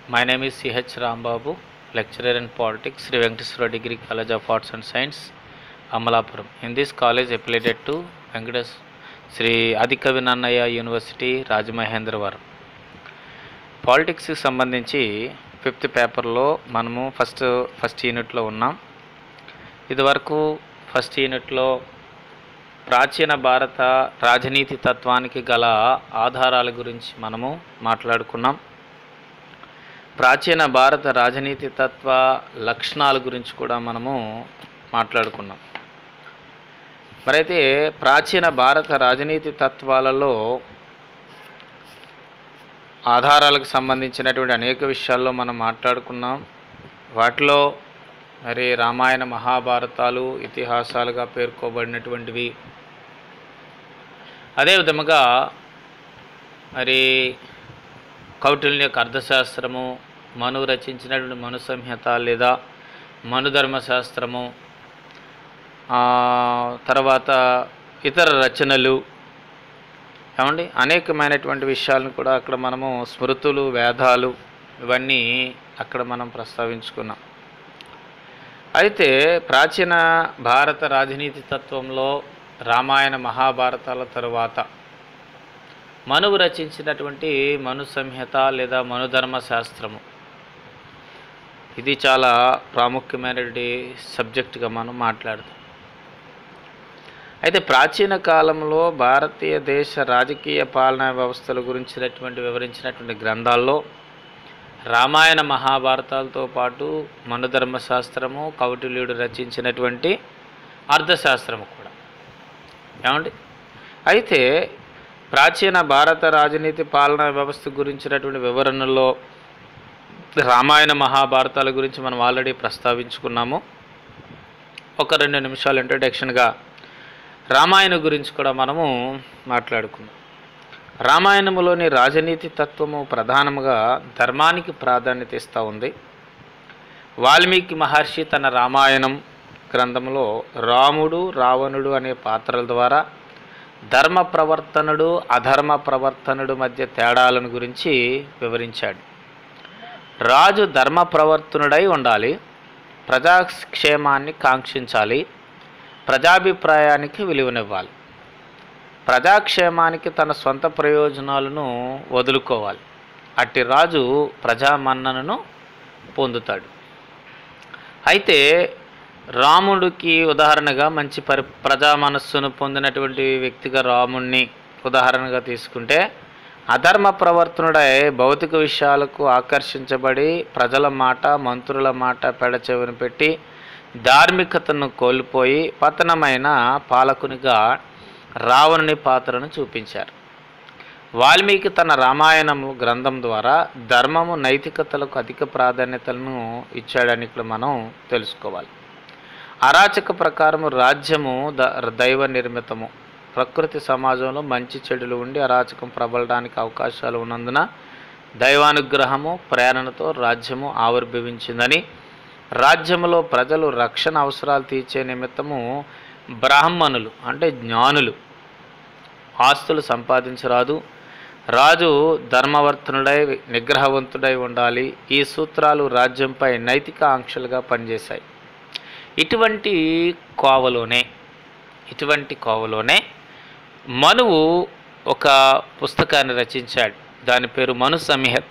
My name is C.H. Rambabu, lecturer in politics, Sri Venkateswara Degree College of Arts and Science, Amalapuram. In this college affiliated to Venkates Sri Adikavi Nannaya University, Rajamahendrawరం. పాలిటిక్స్కి సంబంధించి fifth పేపర్లో మనము first first యూనిట్లో ఉన్నాం ఇదివరకు first యూనిట్లో ప్రాచీన భారత రాజనీతి తత్వానికి గల ఆధారాల గురించి మనము మాట్లాడుకున్నాం ప్రాచీన భారత రాజనీతి తత్వ లక్షణాల గురించి కూడా మనము మాట్లాడుకున్నాం మరైతే ప్రాచీన భారత రాజనీతి తత్వాలలో ఆధారాలకు సంబంధించినటువంటి అనేక విషయాల్లో మనం మాట్లాడుకున్నాం వాటిలో మరి రామాయణ మహాభారతాలు ఇతిహాసాలుగా పేర్కోబడినటువంటివి అదేవిధముగా మరి కౌటిల్య యొక్క అర్థశాస్త్రము మను రచించినటువంటి మను సంహిత లేదా మను ధర్మశాస్త్రము ఆ, తర్వాత ఇతర రచనలు ఏమండి అనేకమైనటువంటి విషయాలను కూడా అక్కడ మనము స్మృతులు వేదాలు ఇవన్నీ అక్కడ మనం ప్రస్తావించుకున్నాం అయితే ప్రాచీన భారత రాజనీతి తత్వంలో రామాయణ మహాభారతాల తరువాత మనువు రచించినటువంటి మను సంహిత లేదా మనుధర్మ శాస్త్రము ఇది చాలా ప్రాముఖ్యమైనటువంటి సబ్జెక్టుగా మనం మాట్లాడతాం అయితే ప్రాచీన కాలంలో భారతీయ దేశ రాజకీయ పాలనా వ్యవస్థల గురించినటువంటి వివరించినటువంటి గ్రంథాల్లో రామాయణ మహాభారతాలతో పాటు మనుధర్మశాస్త్రము కౌటిల్యుడు రచించినటువంటి అర్థశాస్త్రము కూడా ఏమండి అయితే ప్రాచీన భారత రాజనీతి పాలనా వ్యవస్థ గురించినటువంటి వివరణలో రామాయణ మహాభారతాల గురించి మనం ఆల్రెడీ ప్రస్తావించుకున్నాము ఒక రెండు నిమిషాలు ఇంట్రడక్షన్గా రామాయణం గురించి కూడా మనము మాట్లాడుకుందాం రామాయణములోని రాజనీతి తత్వము ప్రధానముగా ధర్మానికి ప్రాధాన్యత ఇస్తూ ఉంది వాల్మీకి మహర్షి తన రామాయణం గ్రంథంలో రాముడు రావణుడు అనే పాత్రల ద్వారా ధర్మ ప్రవర్తనుడు అధర్మ ప్రవర్తనుడు మధ్య తేడాలను గురించి వివరించాడు రాజు ధర్మ ప్రవర్తనుడై ఉండాలి ప్రజాక్షేమాన్ని కాంక్షించాలి ప్రజాభిప్రాయానికి విలువనివ్వాలి ప్రజాక్షేమానికి తన సొంత ప్రయోజనాలను వదులుకోవాలి అట్టి రాజు ప్రజా మన్ననను పొందుతాడు అయితే రాముడికి ఉదాహరణగా మంచి పరి ప్రజా మనస్సును పొందినటువంటి వ్యక్తిగా రాముణ్ణి ఉదాహరణగా తీసుకుంటే అధర్మ ప్రవర్తనుడై భౌతిక విషయాలకు ఆకర్షించబడి ప్రజల మాట మంత్రుల మాట పెడచెవిన పెట్టి ధార్మికతను కోల్పోయి పతనమైన పాలకునిగా రావణుని పాత్రను చూపించారు వాల్మీకి తన రామాయణము గ్రంథం ద్వారా ధర్మము నైతికతలకు అధిక ప్రాధాన్యతలను ఇచ్చాడని ఇక్కడ మనం తెలుసుకోవాలి అరాచక ప్రకారము రాజ్యము ద దైవ నిర్మితము ప్రకృతి సమాజంలో మంచి చెడులు ఉండి అరాచకం ప్రబలడానికి అవకాశాలు ఉన్నందున దైవానుగ్రహము ప్రేరణతో రాజ్యము ఆవిర్భవించిందని రాజ్యములో ప్రజలు రక్షణ అవసరాలు తీర్చే నిమిత్తము బ్రాహ్మణులు అంటే జ్ఞానులు ఆస్తులు సంపాదించరాదు రాజు ధర్మవర్తనుడై నిగ్రహవంతుడై ఉండాలి ఈ సూత్రాలు రాజ్యంపై నైతిక ఆంక్షలుగా పనిచేశాయి ఇటువంటి కోవలోనే ఇటువంటి కోవలోనే మనువు ఒక పుస్తకాన్ని రచించాడు దాని పేరు మను సంహిత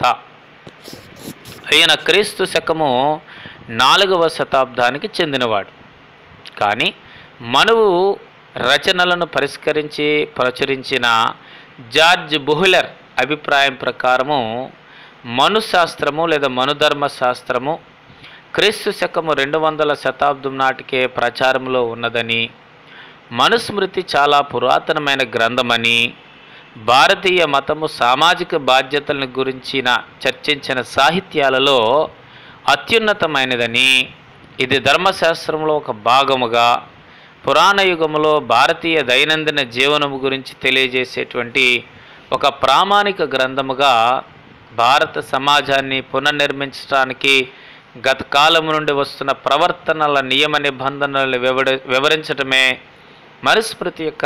ఈయన క్రీస్తు శకము నాలుగవ శతాబ్దానికి చెందినవాడు కానీ మనువు రచనలను పరిష్కరించి ప్రచురించిన జార్జ్ బుహులర్ అభిప్రాయం ప్రకారము మనుశాస్త్రము లేదా మనుధర్మ శాస్త్రము క్రీస్తు శకము రెండు వందల శతాబ్దం నాటికే ప్రచారంలో ఉన్నదని మనుస్మృతి చాలా పురాతనమైన గ్రంథమని భారతీయ మతము సామాజిక బాధ్యతలను గురించిన చర్చించిన సాహిత్యాలలో అత్యున్నతమైనదని ఇది ధర్మశాస్త్రంలో ఒక భాగముగా పురాణ యుగములో భారతీయ దైనందిన జీవనము గురించి తెలియజేసేటువంటి ఒక ప్రామాణిక గ్రంథముగా భారత సమాజాన్ని పునర్నిర్మించడానికి గత కాలం నుండి వస్తున్న ప్రవర్తనల నియమ నిబంధనలను వివడ వివరించటమే మనుస్మృతి యొక్క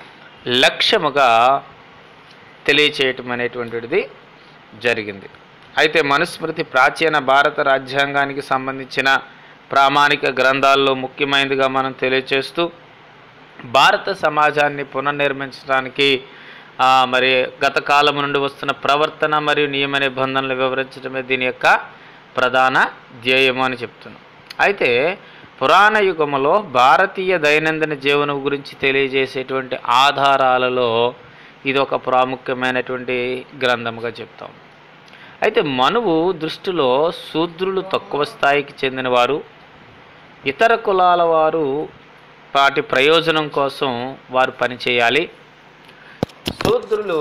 లక్ష్యముగా తెలియచేయటం అనేటువంటిది జరిగింది అయితే మనుస్మృతి ప్రాచీన భారత రాజ్యాంగానికి సంబంధించిన ప్రామాణిక గ్రంథాల్లో ముఖ్యమైనదిగా మనం తెలియచేస్తూ భారత సమాజాన్ని పునర్నిర్మించడానికి ఆ, మరి గత కాలం నుండి వస్తున్న ప్రవర్తన మరియు నియమ నిబంధనలు వివరించడమే దీని యొక్క ప్రధాన ధ్యేయము అని చెప్తున్నాం అయితే పురాణ యుగములో భారతీయ దైనందిన జీవనం గురించి తెలియజేసేటువంటి ఆధారాలలో ఇది ఒక ప్రాముఖ్యమైనటువంటి గ్రంథముగా చెప్తాం అయితే మనువు దృష్టిలో శూద్రులు తక్కువ స్థాయికి చెందినవారు ఇతర కులాల వారు వాటి ప్రయోజనం కోసం వారు పనిచేయాలి శూద్రులు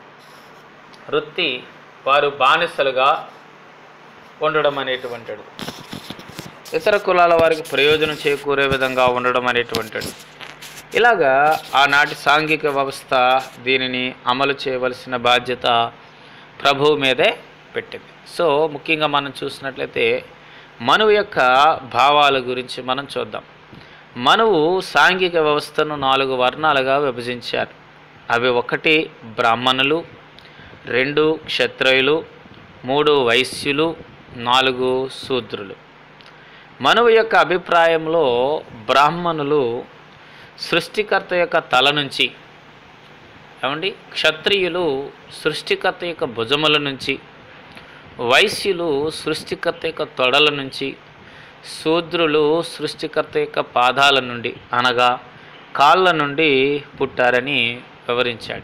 వృత్తి వారు బానిసలుగా ఉండడం అనేటువంటిది ఇతర కులాల వారికి ప్రయోజనం చేకూరే విధంగా ఉండడం అనేటువంటిది ఇలాగా ఆనాటి సాంఘిక వ్యవస్థ దీనిని అమలు చేయవలసిన బాధ్యత ప్రభువు మీదే పెట్టింది సో ముఖ్యంగా మనం చూసినట్లయితే మనువు యొక్క భావాల గురించి మనం చూద్దాం మనువు సాంఘిక వ్యవస్థను నాలుగు వర్ణాలుగా విభజించారు అవి ఒకటి బ్రాహ్మణులు రెండు క్షత్రియులు మూడు వైశ్యులు నాలుగు శూద్రులు మనువు యొక్క అభిప్రాయంలో బ్రాహ్మణులు సృష్టికర్త యొక్క తల నుంచి ఏమండి క్షత్రియులు సృష్టికర్త యొక్క భుజముల నుంచి వైశ్యులు సృష్టికర్త యొక్క తొడల నుంచి శూద్రులు సృష్టికర్త యొక్క పాదాల నుండి అనగా కాళ్ళ నుండి పుట్టారని వివరించాడు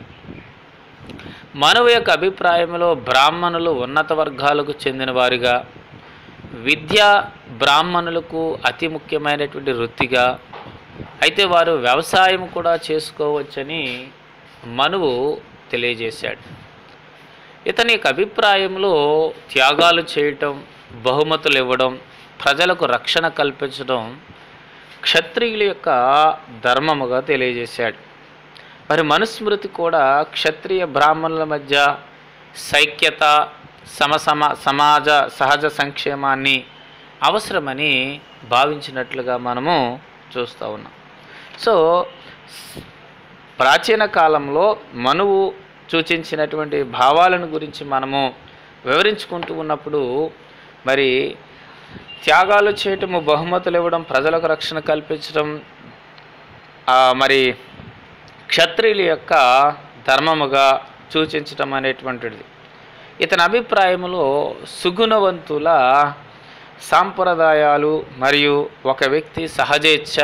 మనవు యొక్క అభిప్రాయంలో బ్రాహ్మణులు ఉన్నత వర్గాలకు చెందిన వారిగా విద్య బ్రాహ్మణులకు అతి ముఖ్యమైనటువంటి వృత్తిగా అయితే వారు వ్యవసాయం కూడా చేసుకోవచ్చని మనువు తెలియజేశాడు ఇతని యొక్క అభిప్రాయంలో త్యాగాలు చేయటం బహుమతులు ఇవ్వడం ప్రజలకు రక్షణ కల్పించడం క్షత్రియుల యొక్క ధర్మముగా తెలియజేశాడు మరి మనుస్మృతి కూడా క్షత్రియ బ్రాహ్మణుల మధ్య సైక్యత సమసమ సమాజ సహజ సంక్షేమాన్ని అవసరమని భావించినట్లుగా మనము చూస్తూ ఉన్నాం సో ప్రాచీన కాలంలో మనువు సూచించినటువంటి భావాలను గురించి మనము వివరించుకుంటూ ఉన్నప్పుడు మరి త్యాగాలు చేయటము బహుమతులు ఇవ్వడం ప్రజలకు రక్షణ కల్పించడం ఆ, మరి క్షత్రియుల యొక్క ధర్మముగా సూచించటం అనేటువంటిది ఇతని అభిప్రాయంలో సుగుణవంతుల సాంప్రదాయాలు మరియు ఒక వ్యక్తి సహజేచ్ఛ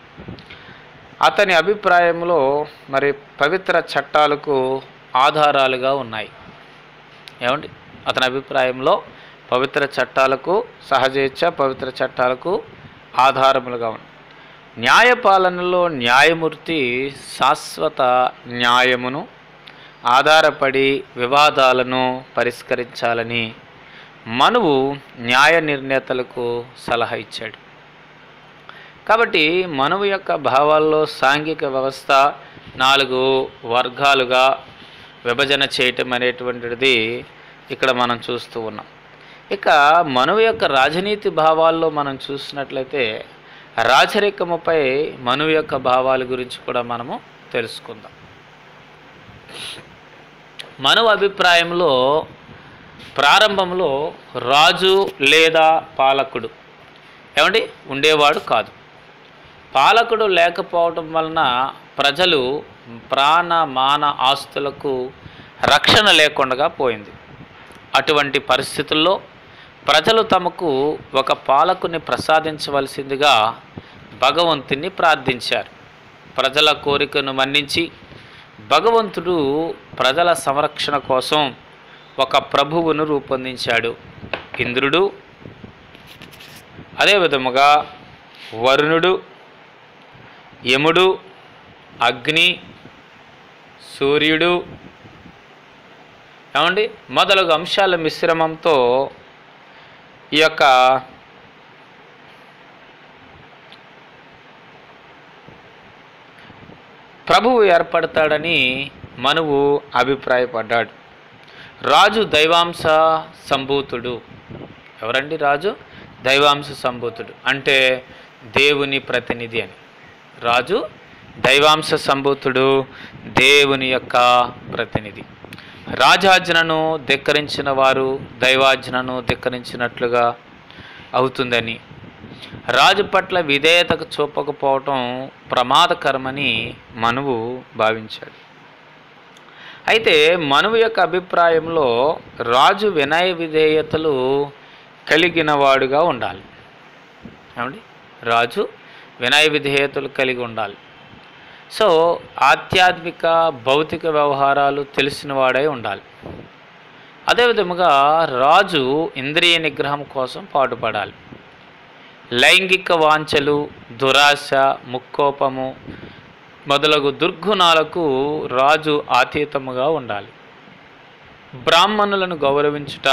అతని అభిప్రాయంలో మరి పవిత్ర చట్టాలకు ఆధారాలుగా ఉన్నాయి ఏమండి అతని అభిప్రాయంలో పవిత్ర చట్టాలకు సహజేచ్ఛ పవిత్ర చట్టాలకు ఆధారములుగా ఉన్నాయి న్యాయపాలనలో న్యాయమూర్తి శాశ్వత న్యాయమును ఆధారపడి వివాదాలను పరిష్కరించాలని మనువు న్యాయ నిర్ణేతలకు సలహా ఇచ్చాడు కాబట్టి మనువు యొక్క భావాల్లో సాంఘిక వ్యవస్థ నాలుగు వర్గాలుగా విభజన చేయటం అనేటువంటిది ఇక్కడ మనం చూస్తూ ఉన్నాం ఇక మనువు యొక్క రాజనీతి భావాల్లో మనం చూసినట్లయితే రాజరికముపై మనువు యొక్క భావాల గురించి కూడా మనము తెలుసుకుందాం మనువు అభిప్రాయంలో ప్రారంభంలో రాజు లేదా పాలకుడు ఏమండి ఉండేవాడు కాదు పాలకుడు లేకపోవడం వలన ప్రజలు ప్రాణ మాన ఆస్తులకు రక్షణ లేకుండా పోయింది అటువంటి పరిస్థితుల్లో ప్రజలు తమకు ఒక పాలకుని ప్రసాదించవలసిందిగా భగవంతుని ప్రార్థించారు ప్రజల కోరికను మన్నించి భగవంతుడు ప్రజల సంరక్షణ కోసం ఒక ప్రభువును రూపొందించాడు ఇంద్రుడు అదే విధముగా వరుణుడు యముడు అగ్ని సూర్యుడు ఏమండి మొదలగు అంశాల మిశ్రమంతో ఈ యొక్క ప్రభువు ఏర్పడతాడని మనువు అభిప్రాయపడ్డాడు రాజు దైవాంశ సంభూతుడు ఎవరండి రాజు దైవాంశ సంభూతుడు అంటే దేవుని ప్రతినిధి అని రాజు దైవాంశ సంభూతుడు దేవుని యొక్క ప్రతినిధి రాజాజ్ఞను ధిక్కరించిన వారు దైవాజ్ఞను ధిక్కరించినట్లుగా అవుతుందని రాజు పట్ల విధేయతకు చూపకపోవటం ప్రమాదకరమని మనువు భావించాడు అయితే మనువు యొక్క అభిప్రాయంలో రాజు వినయ విధేయతలు కలిగిన వాడుగా ఉండాలి ఏమండి రాజు వినయ విధేయతలు కలిగి ఉండాలి సో ఆధ్యాత్మిక భౌతిక వ్యవహారాలు తెలిసిన వాడై ఉండాలి అదేవిధముగా రాజు ఇంద్రియ నిగ్రహం కోసం పాటుపడాలి లైంగిక వాంఛలు దురాశ ముక్కోపము మొదలగు దుర్గుణాలకు రాజు అతీతముగా ఉండాలి బ్రాహ్మణులను గౌరవించుట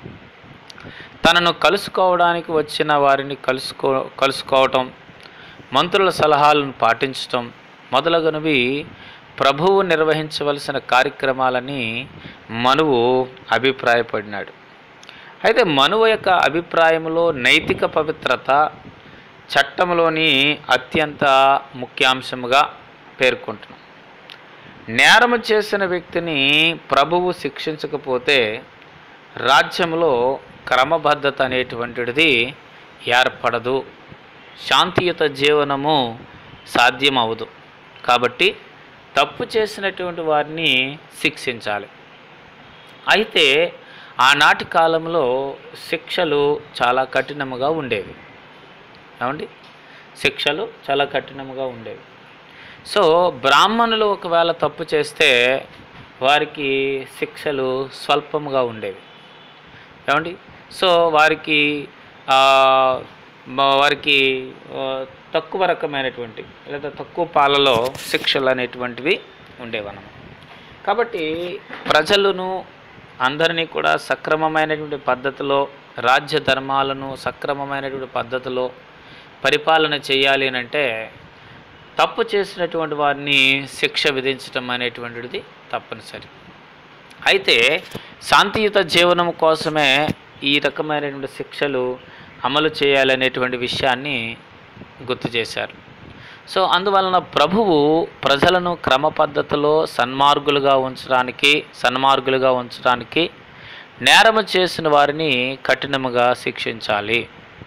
తనను కలుసుకోవడానికి వచ్చిన వారిని కలుసుకో కలుసుకోవటం మంత్రుల సలహాలను పాటించటం మొదలగునవి ప్రభువు నిర్వహించవలసిన కార్యక్రమాలని మనువు అభిప్రాయపడినాడు అయితే మనువు యొక్క అభిప్రాయంలో నైతిక పవిత్రత చట్టంలోని అత్యంత ముఖ్యాంశముగా పేర్కొంటున్నాం నేరము చేసిన వ్యక్తిని ప్రభువు శిక్షించకపోతే రాజ్యంలో క్రమబద్ధత అనేటువంటిది ఏర్పడదు శాంతియుత జీవనము సాధ్యమవదు కాబట్టి తప్పు చేసినటువంటి వారిని శిక్షించాలి అయితే ఆనాటి కాలంలో శిక్షలు చాలా కఠినముగా ఉండేవి ఏమండి శిక్షలు చాలా కఠినముగా ఉండేవి సో బ్రాహ్మణులు ఒకవేళ తప్పు చేస్తే వారికి శిక్షలు స్వల్పముగా ఉండేవి ఏమండి సో వారికి ఆ, మ- వారికి ఆ, తక్కువ రకమైనటువంటి లేదా తక్కువ పాలలో శిక్షలు అనేటువంటివి ఉండేవన్నమాట కాబట్టి ప్రజలను అందరినీ కూడా సక్రమమైనటువంటి పద్ధతిలో రాజ్య ధర్మాలను సక్రమమైనటువంటి పద్ధతిలో పరిపాలన చేయాలి అని అంటే తప్పు చేసినటువంటి వారిని శిక్ష విధించడం అనేటువంటిది తప్పనిసరి అయితే శాంతియుత జీవనం కోసమే ఈ రకమైనటువంటి శిక్షలు అమలు చేయాలనేటువంటి విషయాన్ని గుర్తు చేశారు సో అందువలన ప్రభువు ప్రజలను క్రమ పద్ధతిలో సన్మార్గులుగా ఉంచడానికి సన్మార్గులుగా ఉంచడానికి నేరము చేసిన వారిని కఠినముగా శిక్షించాలి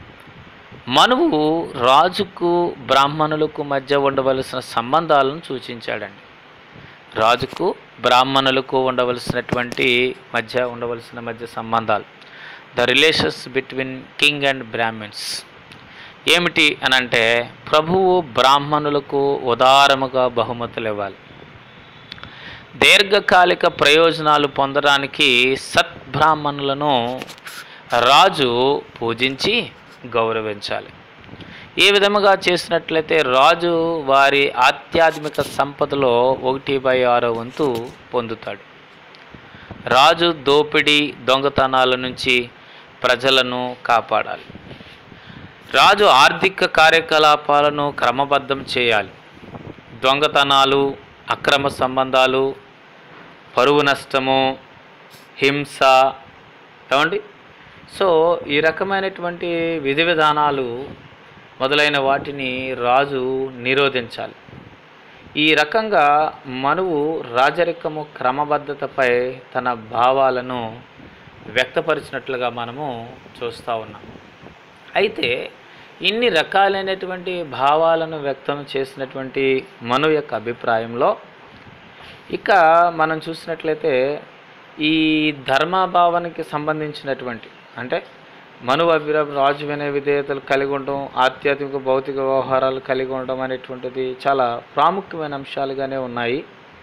మనువు రాజుకు బ్రాహ్మణులకు మధ్య ఉండవలసిన సంబంధాలను సూచించాడండి రాజుకు బ్రాహ్మణులకు ఉండవలసినటువంటి మధ్య ఉండవలసిన మధ్య సంబంధాలు the relations between king and brahmins ఏమిటి అని అంటే ప్రభువు బ్రాహ్మణులకు ఉదారముగా బహుమతులు ఇవ్వాలి దీర్ఘకాలిక ప్రయోజనాలు పొందడానికి సద్బ్రాహ్మణులను రాజు పూజించి గౌరవించాలి ఈ విధముగా చేసినట్లయితే రాజు వారి ఆధ్యాత్మిక సంపదలో ఒకటి బై ఆరో వంతు పొందుతాడు రాజు దోపిడీ దొంగతనాల నుంచి ప్రజలను కాపాడాలి రాజు ఆర్థిక కార్యకలాపాలను క్రమబద్ధం చేయాలి దొంగతనాలు అక్రమ సంబంధాలు పరువు నష్టము హింస ఏమండి సో ఈ రకమైనటువంటి విధి విధానాలు మొదలైన వాటిని రాజు నిరోధించాలి ఈ రకంగా మనువు రాజరికము క్రమబద్ధతపై తన భావాలను వ్యక్తపరిచినట్లుగా మనము చూస్తూ ఉన్నాం అయితే ఇన్ని రకాలైనటువంటి భావాలను వ్యక్తం చేసినటువంటి మను యొక్క అభిప్రాయంలో ఇక మనం చూసినట్లయితే ఈ ధర్మభావానికి సంబంధించినటువంటి అంటే మను అభిరా రాజు వినే విధేయతలు కలిగి ఉండడం ఆధ్యాత్మిక భౌతిక వ్యవహారాలు కలిగి ఉండడం అనేటువంటిది చాలా ప్రాముఖ్యమైన అంశాలుగానే ఉన్నాయి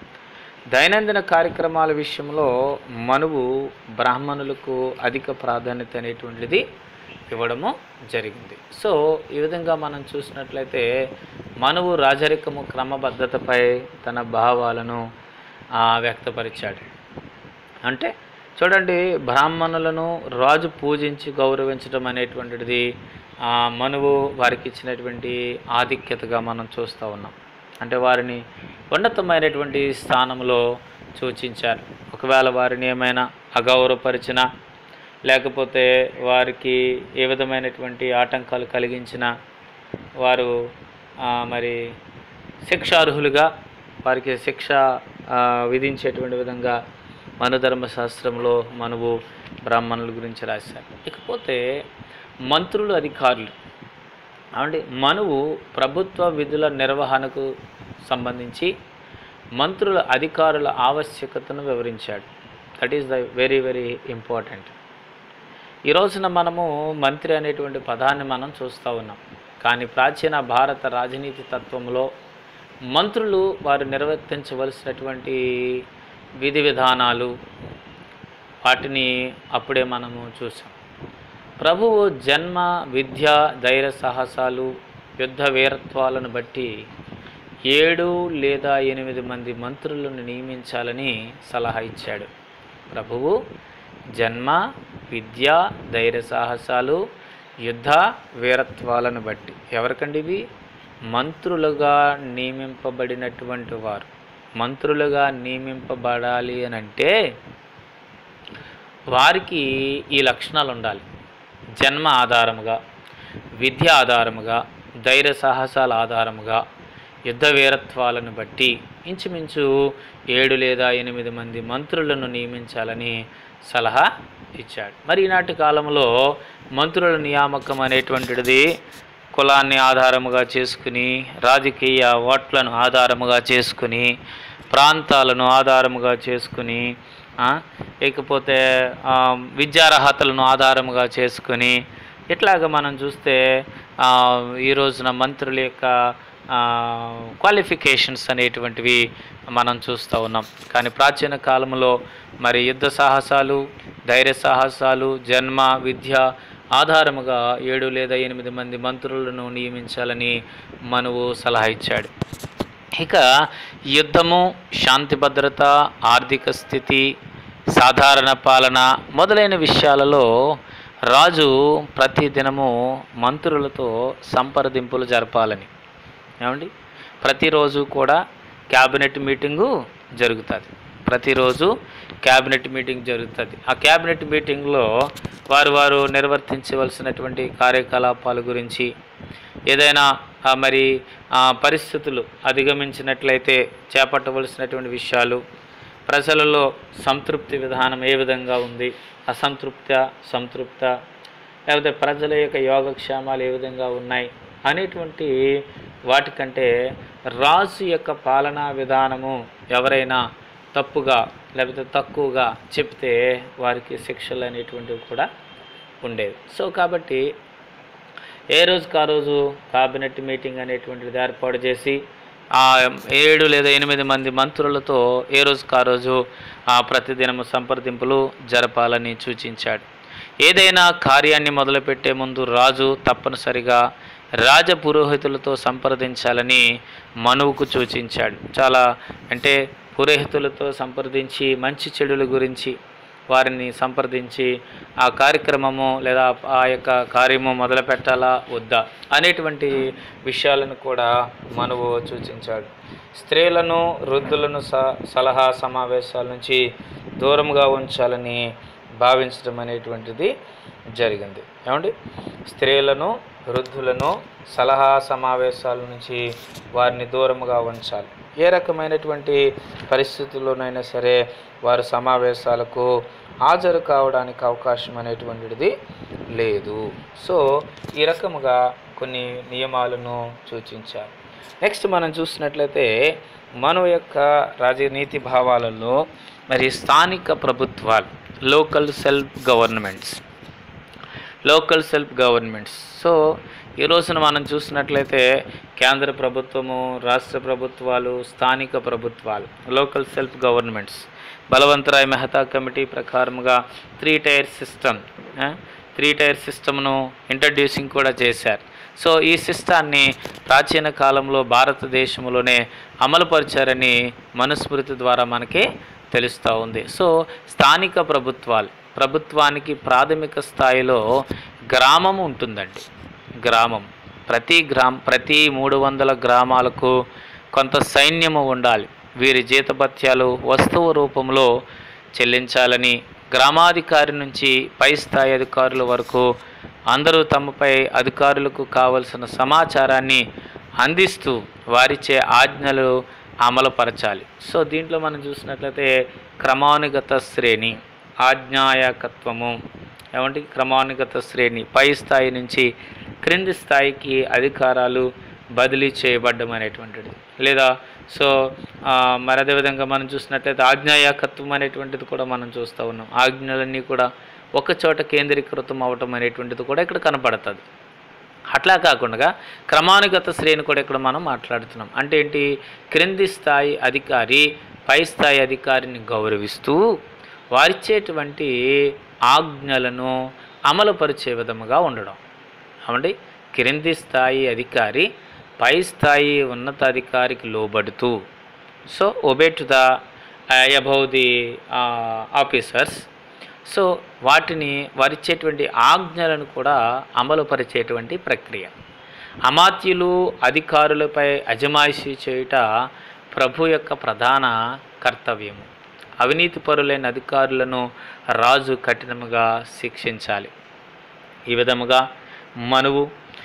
దైనందిన కార్యక్రమాల విషయంలో మనువు బ్రాహ్మణులకు అధిక ప్రాధాన్యత అనేటువంటిది ఇవ్వడము జరిగింది సో ఈ విధంగా మనం చూసినట్లయితే మనువు రాజరికము క్రమబద్ధతపై తన భావాలను ఆ, వ్యక్తపరిచాడు అంటే చూడండి బ్రాహ్మణులను రాజు పూజించి గౌరవించడం అనేటువంటిది ఆ, మనువు వారికి ఇచ్చినటువంటి ఆధిక్యతగా మనం చూస్తూ ఉన్నాం అంటే వారిని ఉన్నతమైనటువంటి స్థానంలో సూచించారు ఒకవేళ వారిని ఏమైనా అగౌరవపరిచినా లేకపోతే వారికి ఏ విధమైనటువంటి ఆటంకాలు కలిగించినా వారు ఆ, మరి శిక్షార్హులుగా వారికి శిక్ష ఆ, విధించేటువంటి విధంగా మనుధర్మశాస్త్రంలో మనువు బ్రాహ్మణుల గురించి రాశారు ఇకపోతే మంత్రులు అధికారులు అంటే మనువు ప్రభుత్వ విధుల నిర్వహణకు సంబంధించి మంత్రుల అధికారుల ఆవశ్యకతను వివరించాడు that is the very very important ఈ రోజున మనము మంత్రి అనేటువంటి పదాన్ని మనం చూస్తూ ఉన్నాం కానీ ప్రాచీన భారత రాజనీతి తత్వంలో మంత్రులు వారు నిర్వర్తించవలసినటువంటి విధి విధానాలు వాటిని అప్పుడే మనము చూసాం ప్రభువు జన్మ విద్య ధైర్య సాహసాలు యుద్ధ వీరత్వాలను బట్టి ఏడు లేదా ఎనిమిది మంది మంత్రులను నియమించాలని సలహా ఇచ్చాడు ప్రభువు జన్మ విద్య ధైర్య సాహసాలు యుద్ధ వీరత్వాలను బట్టి ఎవరికండి ఇవి మంత్రులుగా నియమింపబడినటువంటి వారు మంత్రులుగా నియమింపబడాలి అని అంటే వారికి ఈ లక్షణాలు ఉండాలి జన్మ ఆధారముగా విద్య ఆధారముగా ధైర్య సాహసాల ఆధారముగా యుద్ధ వీరత్వాలను బట్టి ఇంచుమించు ఏడు లేదా ఎనిమిది మంది మంత్రులను నియమించాలని సలహా ఇచ్చాడు మరి ఈనాటి కాలంలో మంత్రుల నియామకం అనేటువంటిది కులాన్ని ఆధారముగా చేసుకుని రాజకీయ ఓట్లను ఆధారముగా చేసుకుని ప్రాంతాలను ఆధారముగా చేసుకుని ఆ, ఇకపోతే ఆ, విద్యార్హతలను ఆధారముగా చేసుకుని ఇట్లాగ మనం చూస్తే ఆ, ఈ రోజున మంత్రుల యొక్క క్వాలిఫికేషన్స్ అనేటువంటివి మనం చూస్తూ ఉన్నాం కానీ ప్రాచీన కాలంలో మరి యుద్ధ సాహసాలు ధైర్య సాహసాలు జన్మ విద్య ఆధారముగా ఏడు లేదా ఎనిమిది మంది మంత్రులను నియమించాలని మనువు సలహా ఇచ్చాడు ఇక యుద్ధము శాంతి భద్రత ఆర్థిక స్థితి సాధారణ పాలన మొదలైన విషయాలలో రాజు ప్రతి దినము మంత్రులతో సంప్రదింపులు జరపాలని ఏమండి ప్రతిరోజు కూడా క్యాబినెట్ మీటింగు జరుగుతుంది ప్రతిరోజు క్యాబినెట్ మీటింగ్ జరుగుతుంది ఆ క్యాబినెట్ మీటింగ్లో వారు వారు నిర్వర్తించవలసినటువంటి కార్యకలాపాల గురించి ఏదైనా ఆ, మరి ఆ, పరిస్థితులు అధిగమించినట్లయితే చేపట్టవలసినటువంటి విషయాలు ప్రజలలో సంతృప్తి విధానం ఏ విధంగా ఉంది అసంతృప్త సంతృప్త లేకపోతే ప్రజల యొక్క యోగక్షేమాలు ఏ విధంగా ఉన్నాయి అనేటువంటి వాటికంటే రాజు యొక్క పాలనా విధానము ఎవరైనా తప్పుగా లేకపోతే తక్కువగా చెప్తే వారికి శిక్షలు అనేటువంటివి కూడా ఉండేవి సో కాబట్టి ఏ రోజుకి ఆ రోజు కాబినెట్ మీటింగ్ అనేటువంటిది ఏర్పాటు చేసి ఆ ఏడు లేదా ఎనిమిది మంది మంత్రులతో ఏ రోజుకి ఆ రోజు ఆ ప్రతిదినము సంప్రదింపులు జరపాలని సూచించాడు ఏదైనా కార్యాన్ని మొదలుపెట్టే ముందు రాజు తప్పనిసరిగా రాజ పురోహితులతో సంప్రదించాలని మనువుకు సూచించాడు చాలా అంటే పురోహితులతో సంప్రదించి మంచి చెడుల గురించి వారిని సంప్రదించి ఆ కార్యక్రమము లేదా ఆ యొక్క కార్యము మొదలు పెట్టాలా వద్దా అనేటువంటి విషయాలను కూడా మనువు సూచించాడు స్త్రీలను వృద్ధులను స సలహా సమావేశాల నుంచి దూరంగా ఉంచాలని భావించడం అనేటువంటిది జరిగింది ఏమండి స్త్రీలను వృద్ధులను సలహా సమావేశాల నుంచి వారిని దూరముగా ఉంచాలి ఏ రకమైనటువంటి పరిస్థితుల్లోనైనా సరే వారు సమావేశాలకు హాజరు కావడానికి అవకాశం అనేటువంటిది లేదు సో ఈ రకముగా కొన్ని నియమాలను సూచించారు నెక్స్ట్ మనం చూసినట్లయితే మన యొక్క రాజనీతి భావాలలో మరి స్థానిక ప్రభుత్వాలు local self governments local self governments so ఈ రోజున మనం చూసినట్లయితే కేంద్ర ప్రభుత్వము రాష్ట్ర ప్రభుత్వాలు స్థానిక ప్రభుత్వాలు local self governments Balwantrai Mehta committee ప్రకారముగా three tier system three tier సిస్టమ్ను ఇంట్రడ్యూసింగ్ కూడా చేశారు సో ఈ సిస్టాన్ని ప్రాచీన కాలంలో భారతదేశంలోనే అమలుపరిచారని మనుస్మృతి ద్వారా మనకి తెలుస్తూ ఉంది సో స్థానిక ప్రభుత్వాలు ప్రభుత్వానికి ప్రాథమిక స్థాయిలో గ్రామం ఉంటుందండి గ్రామం ప్రతి గ్రామ ప్రతి మూడు వందల గ్రామాలకు కొంత సైన్యము ఉండాలి వీరి జీతభత్యాలు వస్తువు రూపంలో చెల్లించాలని గ్రామాధికారి నుంచి పై స్థాయి అధికారుల వరకు అందరూ తమపై అధికారులకు కావలసిన సమాచారాన్ని అందిస్తూ వారిచే ఆజ్ఞలు అమలుపరచాలి సో దీంట్లో మనం చూసినట్లయితే క్రమానుగత శ్రేణి ఆజ్ఞాయకత్వము ఏమంటే క్రమానుగత శ్రేణి పై స్థాయి నుంచి క్రింది స్థాయికి అధికారాలు బదిలీ చేయబడ్డం అనేటువంటిది లేదా సో ఆ, మరి అదేవిధంగా మనం చూసినట్లయితే ఆజ్ఞాయకత్వం అనేటువంటిది కూడా మనం చూస్తూ ఉన్నాం ఆజ్ఞలన్నీ కూడా ఒక చోట కేంద్రీకృతం అవటం అనేటువంటిది కూడా ఇక్కడ కనపడుతుంది అట్లా కాకుండా క్రమానుగత శ్రేణి కూడా ఇక్కడ మనం మాట్లాడుతున్నాం అంటే ఏంటి క్రింది స్థాయి అధికారి పై స్థాయి అధికారిని గౌరవిస్తూ వారిచ్చేటువంటి ఆజ్ఞలను అమలుపరిచే విధముగా ఉండడం అవండి క్రింది స్థాయి అధికారి పై స్థాయి ఉన్నతాధికారికి లోబడుతూ so obey to the above the officers so వాటిని వారిచ్చేటువంటి ఆజ్ఞలను కూడా అమలుపరిచేటువంటి ప్రక్రియ అమాత్యులు అధికారులపై అజమాయిషీ చేయుట ప్రభు యొక్క ప్రధాన కర్తవ్యము అవినీతి పరులైన అధికారులను రాజు కఠినముగా శిక్షించాలి ఈ విధముగా మనువు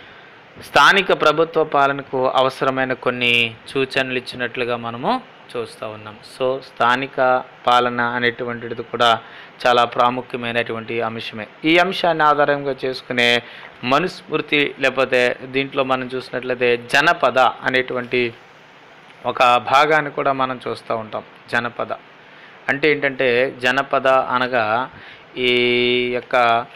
స్థానిక ప్రభుత్వ పాలనకు అవసరమైన కొన్ని సూచనలు ఇచ్చినట్లుగా మనము చూస్తూ ఉన్నాం సో స్థానిక పాలన అనేటువంటిది కూడా చాలా ప్రాముఖ్యమైనటువంటి అంశమే ఈ అంశాన్ని ఆధారంగా చేసుకునే మనుస్మృతి లేకపోతే దీంట్లో మనం చూసినట్లయితే జనపద అనేటువంటి ఒక భాగాన్ని కూడా మనం చూస్తూ ఉంటాం జనపద అంటే ఏంటంటే జనపద అనగా ఈ యొక్క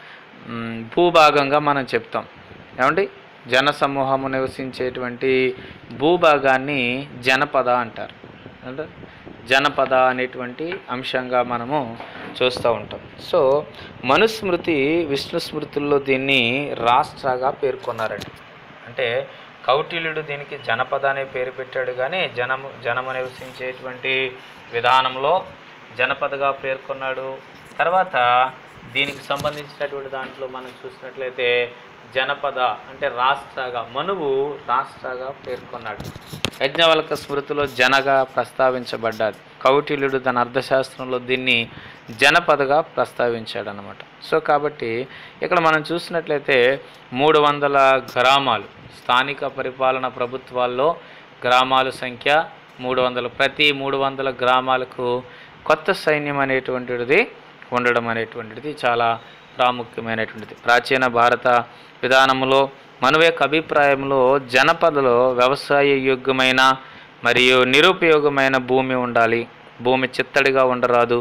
మ్, భూభాగంగా మనం చెప్తాం ఏమండి జన సమూహము నివసించేటువంటి భూభాగాన్ని జనపద అంటారు అంటే జనపద అనేటువంటి అంశంగా మనము చూస్తూ ఉంటాం సో మనుస్మృతి విష్ణు స్మృతుల్లో దీన్ని రాష్ట్రగా పేర్కొన్నారండి అంటే కౌటిల్యుడు దీనికి జనపద అనే పేరు పెట్టాడు కానీ జనము జనము నివసించేటువంటి విధానంలో జనపదగా పేర్కొన్నాడు తర్వాత దీనికి సంబంధించినటువంటి దాంట్లో మనం చూసినట్లయితే జనపద అంటే రాష్ట్రగా మనువు రాష్ట్రగా పేర్కొన్నాడు యజ్ఞవల్క స్మృతిలో జనగా ప్రస్తావించబడ్డాది కౌటిల్యుడు తన అర్థశాస్త్రంలో దీన్ని జనపదగా ప్రస్తావించాడు అనమాట సో కాబట్టి ఇక్కడ మనం చూసినట్లయితే మూడు వందల గ్రామాలు స్థానిక పరిపాలన ప్రభుత్వాల్లో గ్రామాల సంఖ్య మూడు వందలు ప్రతి మూడు వందల గ్రామాలకు కొత్త సైన్యం అనేటువంటిది ఉండడం అనేటువంటిది చాలా ప్రాముఖ్యమైనటువంటిది ప్రాచీన భారత విధానంలో మన యొక్క అభిప్రాయంలో జనపదలో వ్యవసాయ యోగ్యమైన మరియు నిరుపయోగమైన భూమి ఉండాలి భూమి చిత్తడిగా ఉండరాదు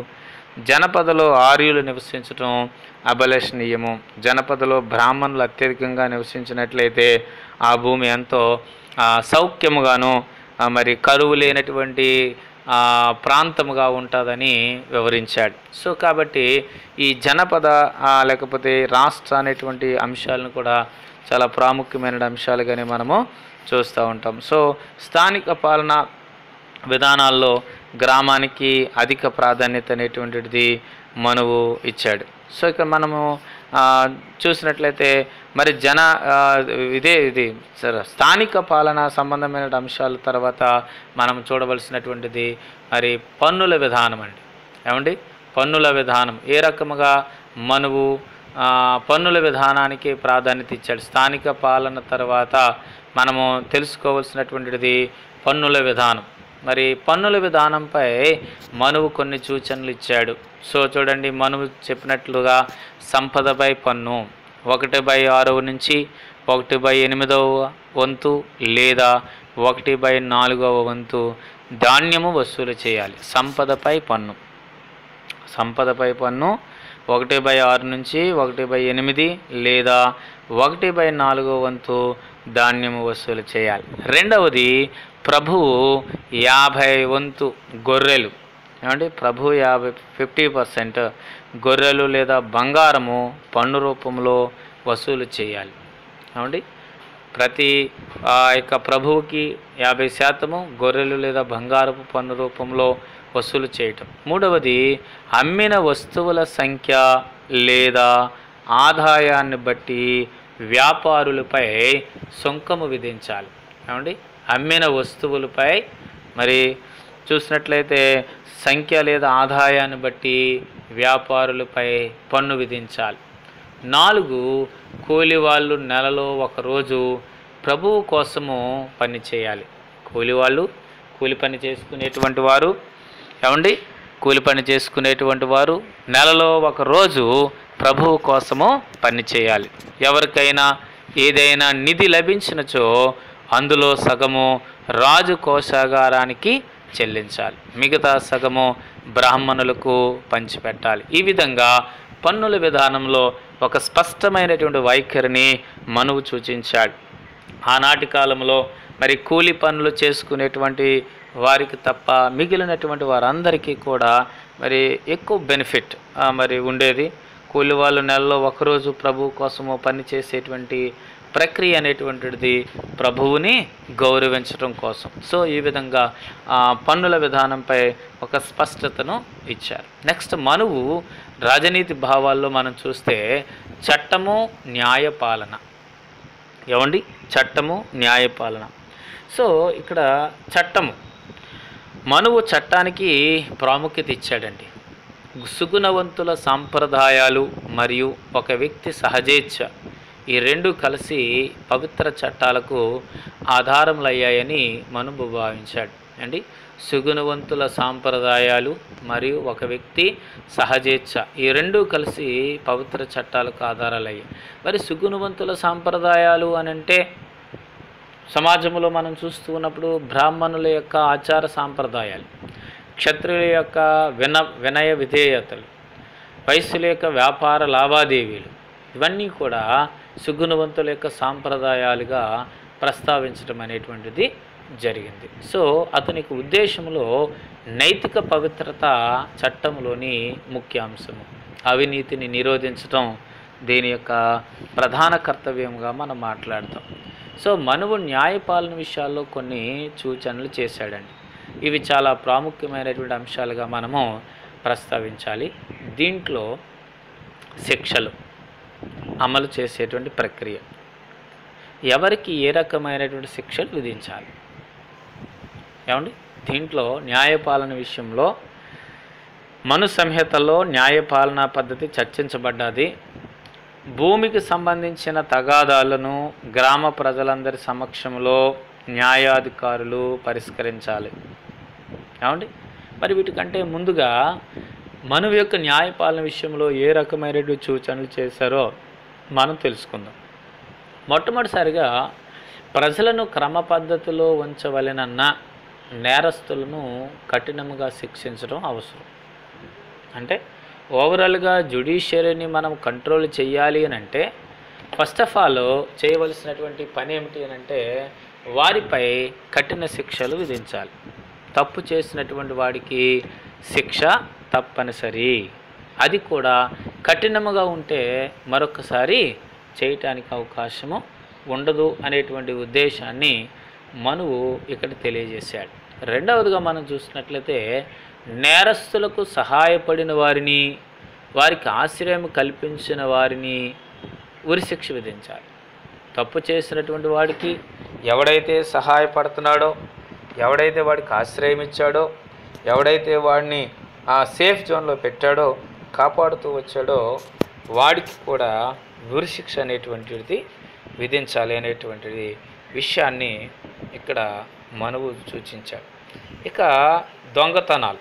జనపదలో ఆర్యులు నివసించడం అభిలషణీయము జనపదలో బ్రాహ్మణులు అత్యధికంగా నివసించినట్లయితే ఆ భూమి ఎంతో ఆ, సౌఖ్యముగాను ఆ, మరి కరువు లేనటువంటి ఆ, ప్రాంతముగా ఉంటుందని వివరించాడు సో కాబట్టి ఈ జనపద ఆ, లేకపోతే రాష్ట్ర అనేటువంటి అంశాలను కూడా చాలా ప్రాముఖ్యమైన అంశాలుగానే మనము చూస్తూ ఉంటాం సో స్థానిక పాలన విధానాల్లో గ్రామానికి అధిక ప్రాధాన్యత అనేటువంటిది మనువు ఇచ్చాడు సో ఇక్కడ మనము ఆ, చూసినట్లయితే మరి జన ఆ, ఇదే ఇది సరే స్థానిక పాలన సంబంధమైన అంశాల తర్వాత మనం చూడవలసినటువంటిది మరి పన్నుల విధానం అండి ఏమండి పన్నుల విధానం ఏ రకముగా మనువు ఆ, పన్నుల విధానానికి ప్రాధాన్యత ఇచ్చాడు స్థానిక పాలన తర్వాత మనము తెలుసుకోవాల్సినటువంటిది పన్నుల విధానం మరి పన్నుల విధానంపై మనువు కొన్ని సూచనలు ఇచ్చాడు సో చూడండి మనువు చెప్పినట్లుగా సంపదపై పన్ను ఒకటి బై ఆరవ నుంచి ఒకటి బై ఎనిమిదవ వంతు లేదా ఒకటి బై నాలుగవ వంతు ధాన్యము వసూలు చేయాలి సంపదపై పన్ను సంపదపై పన్ను ఒకటి బై ఆరు నుంచి ఒకటి బై ఎనిమిది లేదా ఒకటి బై నాలుగో వంతు ధాన్యము వసూలు చేయాలి రెండవది ప్రభువు యాభై వంతు గొర్రెలు ఏమండి ప్రభు యాభై ఫిఫ్టీ పర్సెంట్ గొర్రెలు లేదా బంగారము పన్ను రూపంలో వసూలు చేయాలి ఏమండి ప్రతి ఆ యొక్క ప్రభువుకి యాభై శాతము గొర్రెలు లేదా బంగారపు పన్ను రూపంలో వసూలు చేయటం మూడవది అమ్మిన వస్తువుల సంఖ్య లేదా ఆదాయాన్ని బట్టి వ్యాపారులపై సుంకము విధించాలి ఏమండి అమ్మిన వస్తువులపై మరి చూసినట్లయితే సంఖ్య లేదా ఆదాయాన్ని బట్టి వ్యాపారులపై పన్ను విధించాలి నాలుగు కూలి వాళ్ళు నెలలో ఒకరోజు ప్రభువు కోసము పని చేయాలి కూలి వాళ్ళు కూలి పని చేసుకునేటువంటి వారు ఏమండి కూలి పని చేసుకునేటువంటి వారు నెలలో ఒక రోజు ప్రభువు కోసము పని చేయాలి ఎవరికైనా ఏదైనా నిధి లభించినచో అందులో సగము రాజు కోశాగారానికి చెల్లించాలి మిగతా సగము బ్రాహ్మణులకు పంచిపెట్టాలి ఈ విధంగా పన్నుల విధానంలో ఒక స్పష్టమైనటువంటి వైఖరిని మనువు సూచించాడు ఆనాటి కాలంలో మరి కూలి పనులు చేసుకునేటువంటి వారికి తప్ప మిగిలినటువంటి వారందరికీ కూడా మరి ఎక్కువ బెనిఫిట్ ఆ, మరి ఉండేది కూలి వాళ్ళు నెలలో ఒకరోజు ప్రభు కోసము పని చేసేటువంటి ప్రక్రియ అనేటువంటిది ప్రభువుని గౌరవించడం కోసం సో ఈ విధంగా ఆ, పన్నుల విధానంపై ఒక స్పష్టతను ఇచ్చారు నెక్స్ట్ మనువు రాజనీతి భావాల్లో మనం చూస్తే చట్టము న్యాయపాలన ఏమండి చట్టము న్యాయపాలన సో ఇక్కడ చట్టము మనువు చట్టానికి ప్రాముఖ్యత ఇచ్చాడండి సుగుణవంతుల సాంప్రదాయాలు మరియు ఒక వ్యక్తి సహజేచ్ఛ ఈ రెండు కలిసి పవిత్ర చట్టాలకు ఆధారములయ్యాయని మనువు భావించాడు అండి సుగుణవంతుల సాంప్రదాయాలు మరియు ఒక వ్యక్తి సహజేచ్ఛ ఈ రెండు కలిసి పవిత్ర చట్టాలకు ఆధారాలయ్యాయి మరి సుగుణవంతుల సాంప్రదాయాలు అని అంటే సమాజంలో మనం చూస్తూ ఉన్నప్పుడు బ్రాహ్మణుల యొక్క ఆచార సాంప్రదాయాలు క్షత్రియుల యొక్క విన వినయ విధేయతలు వైశ్యుల యొక్క వ్యాపార లావాదేవీలు ఇవన్నీ కూడా సుగుణవంతుల యొక్క సాంప్రదాయాలుగా ప్రస్తావించడం అనేటువంటిది జరిగింది సో అతనికి ఉద్దేశంలో నైతిక పవిత్రత చట్టంలోని ముఖ్య అంశము అవినీతిని నిరోధించడం దీని యొక్క ప్రధాన కర్తవ్యంగా మనం మాట్లాడతాం సో మనువు న్యాయపాలన విషయాల్లో కొన్ని సూచనలు చేశాడండి ఇవి చాలా ప్రాముఖ్యమైనటువంటి అంశాలుగా మనము ప్రస్తావించాలి దీంట్లో శిక్షలు అమలు చేసేటువంటి ప్రక్రియ ఎవరికి ఏ రకమైనటువంటి శిక్షలు విధించాలి ఏమండి దీంట్లో న్యాయపాలన విషయంలో మను సంహితలో న్యాయపాలనా పద్ధతి చర్చించబడ్డది భూమికి సంబంధించిన తగాదాలను గ్రామ ప్రజలందరి సమక్షంలో న్యాయాధికారులు పరిష్కరించాలి ఏమండి మరి వీటికంటే ముందుగా మనువు యొక్క న్యాయపాలన విషయంలో ఏ రకమైనటువంటి సూచనలు చేశారో మనం తెలుసుకుందాం మొట్టమొదటిసారిగా ప్రజలను క్రమ పద్ధతిలో ఉంచవలెనన్న నేరస్తులను కఠినముగా శిక్షించడం అవసరం అంటే ఓవరాల్గా జుడిషియరీని మనం కంట్రోల్ చేయాలి అని అంటే ఫస్ట్ ఆఫ్ ఆల్ చేయవలసినటువంటి పని ఏమిటి అని అంటే వారిపై కఠిన శిక్షలు విధించాలి తప్పు చేసినటువంటి వాడికి శిక్ష తప్పనిసరి అది కూడా కఠినముగా ఉంటే మరొకసారి చేయటానికి అవకాశము ఉండదు అనేటువంటి ఉద్దేశాన్ని మనువు ఇక్కడ తెలియజేశాడు రెండవదిగా మనం చూసినట్లయితే నేరస్తులకు సహాయపడిన వారిని వారికి ఆశ్రయం కల్పించిన వారిని ఉరిశిక్ష విధించాలి తప్పు చేసినటువంటి వాడికి ఎవడైతే సహాయపడుతున్నాడో ఎవడైతే వాడికి ఆశ్రయం ఇచ్చాడో ఎవడైతే వాడిని ఆ సేఫ్ జోన్లో పెట్టాడో కాపాడుతూ వచ్చాడో వాడికి కూడా ఉరిశిక్ష అనేటువంటిది విధించాలి అనేటువంటిది విషయాన్ని ఇక్కడ మనువు సూచించాడు ఇక దొంగతనాలు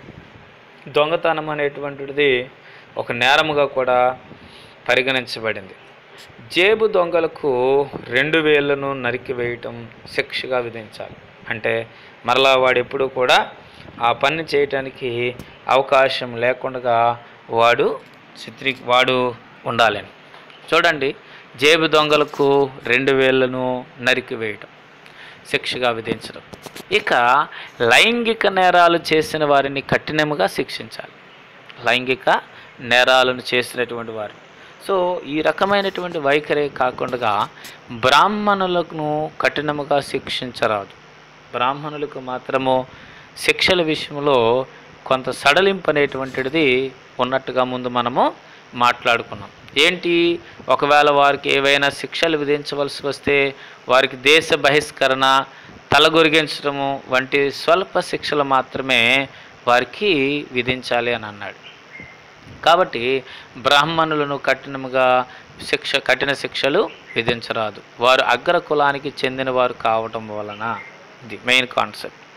దొంగతనం అనేటువంటిది ఒక నేరముగా కూడా పరిగణించబడింది జేబు దొంగలకు రెండు వేలను నరికివేయటం శిక్షగా విధించాలి అంటే మరలా వాడు ఎప్పుడూ కూడా ఆ పని చేయటానికి అవకాశం లేకుండా వాడు చిత్రీ వాడు ఉండాలని చూడండి జేబు దొంగలకు రెండు వేలను నరికివేయటం శిక్షగా విధించడం ఇక లైంగిక నేరాలు చేసిన వారిని కఠినముగా శిక్షించాలి లైంగిక నేరాలను చేసినటువంటి వారు సో ఈ రకమైనటువంటి వైఖరి కాకుండా బ్రాహ్మణులను కఠినముగా శిక్షించరాదు బ్రాహ్మణులకు మాత్రము శిక్షల విషయంలో కొంత సడలింపు అనేటువంటిది ఉన్నట్టుగా ముందు మనము మాట్లాడుకున్నాం ఏంటి ఒకవేళ వారికి ఏవైనా శిక్షలు విధించవలసి వస్తే వారికి దేశ బహిష్కరణ తలగొరిగించడము వంటి స్వల్ప శిక్షలు మాత్రమే వారికి విధించాలి అని అన్నాడు కాబట్టి బ్రాహ్మణులను కఠినముగా శిక్ష కఠిన శిక్షలు విధించరాదు వారు అగ్ర కులానికి చెందిన వారు కావటం వలన ఇది మెయిన్ కాన్సెప్ట్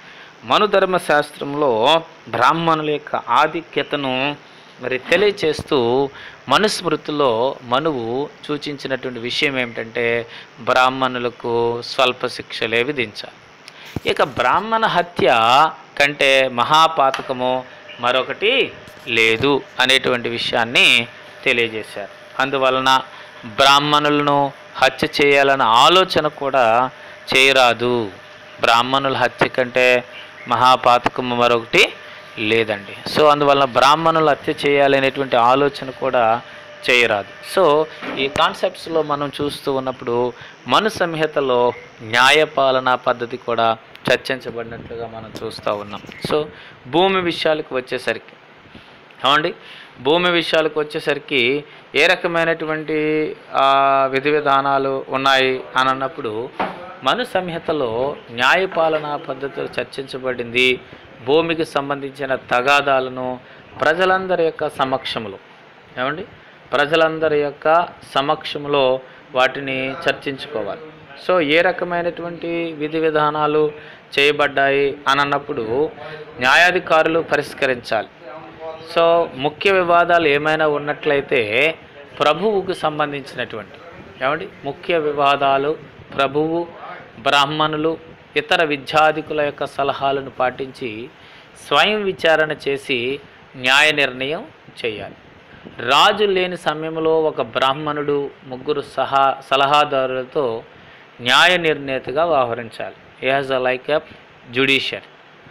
మనుధర్మ శాస్త్రంలో బ్రాహ్మణుల యొక్క ఆధిక్యతను మరి తెలియచేస్తూ మనుస్మృతిలో మనువు సూచించినటువంటి విషయం ఏమిటంటే బ్రాహ్మణులకు స్వల్ప శిక్షలే విధించాలి ఇక బ్రాహ్మణ హత్య కంటే మహాపాతకము మరొకటి లేదు అనేటువంటి విషయాన్ని తెలియజేశారు అందువలన బ్రాహ్మణులను హత్య చేయాలన్న ఆలోచన కూడా చేయరాదు బ్రాహ్మణుల హత్య కంటే మహాపాతకము మరొకటి లేదండి సో అందువలన బ్రాహ్మణులు హత్య చేయాలనేటువంటి ఆలోచన కూడా చేయరాదు సో ఈ కాన్సెప్ట్స్లో మనం చూస్తూ ఉన్నప్పుడు మను సంహితలో న్యాయపాలనా పద్ధతి కూడా చర్చించబడినట్లుగా మనం చూస్తూ ఉన్నాం సో భూమి విషయాలకు వచ్చేసరికి ఏమండి భూమి విషయాలకు వచ్చేసరికి ఏ రకమైనటువంటి ఆ, విధి విధానాలు ఉన్నాయి అని అన్నప్పుడు మను సంహితలో న్యాయపాలనా పద్ధతులు చర్చించబడింది భూమికి సంబంధించిన తగాదాలను ప్రజలందరి యొక్క సమక్షంలో ఏమండి ప్రజలందరి యొక్క సమక్షంలో వాటిని చర్చించుకోవాలి సో ఏ రకమైనటువంటి విధి విధానాలు చేయబడ్డాయి అని అన్నప్పుడు న్యాయాధికారులు పరిష్కరించాలి సో ముఖ్య వివాదాలు ఏమైనా ఉన్నట్లయితే ప్రభువుకు సంబంధించినటువంటి ఏమండి ముఖ్య వివాదాలు ప్రభువు బ్రాహ్మణులు ఇతర విద్యాధికుల యొక్క సలహాలను పాటించి స్వయం విచారణ చేసి న్యాయ నిర్ణయం చేయాలి రాజు లేని సమయంలో ఒక బ్రాహ్మణుడు ముగ్గురు సహా సలహాదారులతో న్యాయ నిర్ణేతగా వ్యవహరించాలి యాజ్ అ లైక్ ఎ జుడిషియర్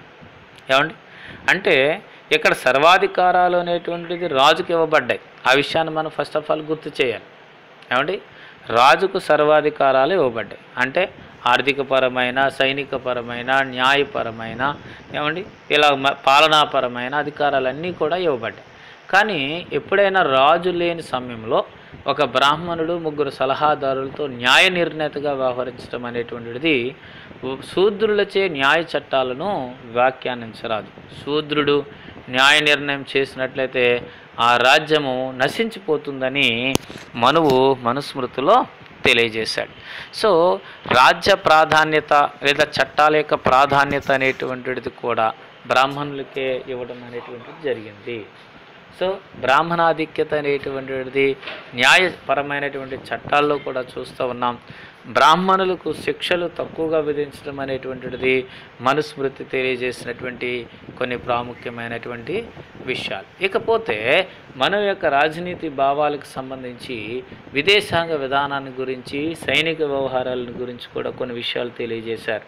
ఏమండి అంటే ఇక్కడ సర్వాధికారాలు అనేటువంటిది రాజుకి ఇవ్వబడ్డాయి ఆ విషయాన్ని మనం ఫస్ట్ ఆఫ్ ఆల్ గుర్తు చేయాలి ఏమండి రాజుకు సర్వాధికారాలు ఇవ్వబడ్డాయి అంటే ఆర్థికపరమైన సైనికపరమైన న్యాయపరమైన ఏమండి ఇలా మ- పాలనాపరమైన అధికారాలన్నీ కూడా ఇవ్వబడ్డాయి కానీ ఎప్పుడైనా రాజు లేని సమయంలో ఒక బ్రాహ్మణుడు ముగ్గురు సలహాదారులతో న్యాయ నిర్ణేతగా వ్యవహరించడం అనేటువంటిది శూద్రులచే న్యాయ చట్టాలను వ్యాఖ్యానించరాదు శూద్రుడు న్యాయ నిర్ణయం చేసినట్లయితే ఆ రాజ్యము నశించిపోతుందని మనువు మనుస్మృతిలో తెలియజేశాడు సో రాజ్య ప్రాధాన్యత లేదా చట్టాల యొక్క ప్రాధాన్యత అనేటువంటిది కూడా బ్రాహ్మణులకే ఇవ్వడం అనేటువంటిది జరిగింది సో బ్రాహ్మణాధిక్యత అనేటువంటిది న్యాయపరమైనటువంటి చట్టాల్లో కూడా చూస్తూ ఉన్నాం బ్రాహ్మణులకు శిక్షలు తక్కువగా విధించడం అనేటువంటిది మనుస్మృతి తెలియజేసినటువంటి కొన్ని ప్రాముఖ్యమైనటువంటి విషయాలు ఇకపోతే మన యొక్క రాజనీతి భావాలకు సంబంధించి విదేశాంగ విధానాన్ని గురించి సైనిక వ్యవహారాల గురించి కూడా కొన్ని విషయాలు తెలియజేశారు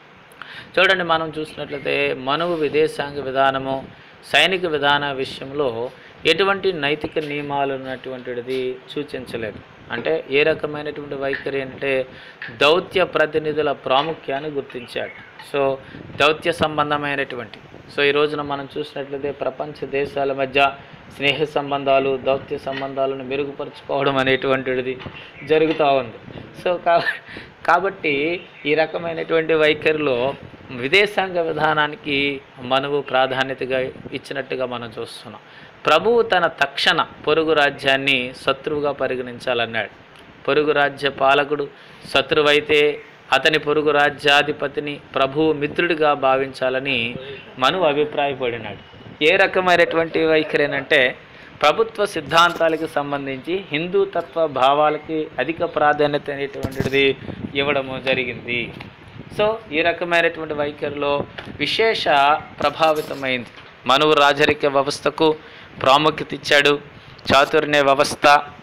చూడండి మనం చూసినట్లయితే మనువు విదేశాంగ విధానము సైనిక విధాన విషయంలో ఎటువంటి నైతిక నియమాలు ఉన్నటువంటిది సూచించలేదు అంటే ఏ రకమైనటువంటి వైఖరి అంటే దౌత్య ప్రతినిధుల ప్రాముఖ్యాన్ని గుర్తించాడు సో దౌత్య సంబంధమైనటువంటి సో ఈ రోజున మనం చూసినట్లయితే ప్రపంచ దేశాల మధ్య స్నేహ సంబంధాలు దౌత్య సంబంధాలను మెరుగుపరుచుకోవడం అనేటువంటిది జరుగుతూ ఉంది సో కా కాబట్టి ఈ రకమైనటువంటి వైఖరిలో విదేశాంగ విధానానికి మనవు ప్రాధాన్యతగా ఇచ్చినట్టుగా మనం చూస్తున్నాం ప్రభువు తన తక్షణ పొరుగు రాజ్యాన్ని శత్రువుగా పరిగణించాలన్నాడు పొరుగు రాజ్య పాలకుడు శత్రువైతే అతని పొరుగు రాజ్యాధిపతిని ప్రభువు మిత్రుడిగా భావించాలని మను అభిప్రాయపడినాడు ఏ రకమైనటువంటి వైఖరి అంటే ప్రభుత్వ సిద్ధాంతాలకు సంబంధించి హిందూ తత్వ భావాలకి అధిక ప్రాధాన్యత అనేటువంటిది ఇవ్వడము జరిగింది సో ఈ రకమైనటువంటి వైఖరిలో విశేష ప్రభావితమైంది మనువు రాజరిక వ్యవస్థకు ప్రాముఖ్యత ఇచ్చాడు చాతుర్య వ్యవస్థ